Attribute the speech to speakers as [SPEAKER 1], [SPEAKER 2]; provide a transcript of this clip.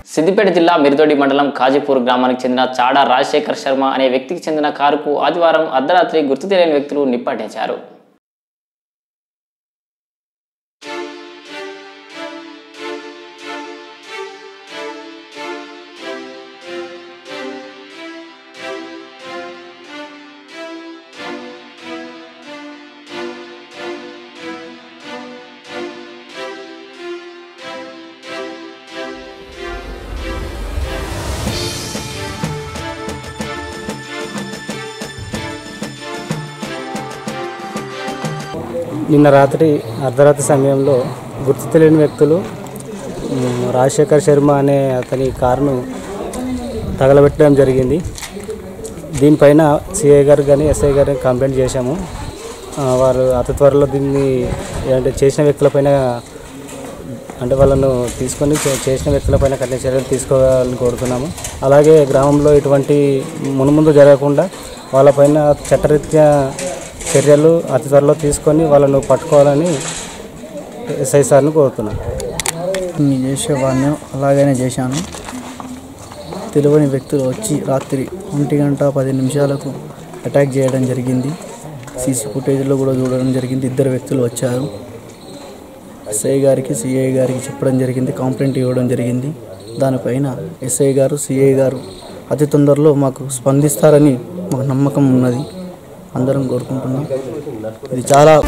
[SPEAKER 1] సిద్దిపేట జిల్లా మిరుదొడి మండలం కాజీపూర్ గ్రామానికి చెందిన చాడా రాజశేఖర్ శర్మ అనే వ్యక్తికి చెందిన కారుకు ఆదివారం అర్ధరాత్రి గుర్తు తెలియని వ్యక్తులు నిప్పాటించారు
[SPEAKER 2] నిన్న రాత్రి అర్ధరాత్రి సమయంలో గుర్తు తెలియని వ్యక్తులు మ్, రాజశేఖర్ శర్మ అనే అతని కారును తగలబెట్టడం జరిగింది దీనిపైన సిఐ గారు కానీ ఎస్ఐ గారిని కంప్లైంట్ చేశాము ఆ, వారు అతి త్వరలో దీన్ని అంటే చేసిన వ్యక్తులపైన అంటే వాళ్ళను తీసుకొని చే- చేసిన వ్యక్తులపైన కఠిన చర్యలు తీసుకోవాలని కోరుతున్నాము అలాగే గ్రామంలో ఇటువంటి మునుముందు జరగకుండా వాళ్ళపైన చట్టరీత్యా చర్యలు అతి త్వరలో తీసుకొని వాళ్ళను పట్టుకోవాలని ఎస్ఐ సార్ని కోరుతున్నాను
[SPEAKER 3] నేను చేసేవాడిని అలాగనే చేశాను తెలియని వ్యక్తులు వచ్చి రాత్రి ఒంటి గంట పది నిమిషాలకు అటాక్ చేయడం జరిగింది సీసీ ఫుటేజ్లో కూడా చూడడం జరిగింది ఇద్దరు వ్యక్తులు వచ్చారు ఎస్ఐ గారికి సిఐ గారికి చెప్పడం జరిగింది కంప్లైంట్ ఇవ్వడం జరిగింది దానిపైన ఎస్ఐ గారు సిఐ గారు అతి తొందరలో మాకు స్పందిస్తారని మాకు నమ్మకం ఉన్నది అందరం కోరుకుంటున్నాం ఇది చాలా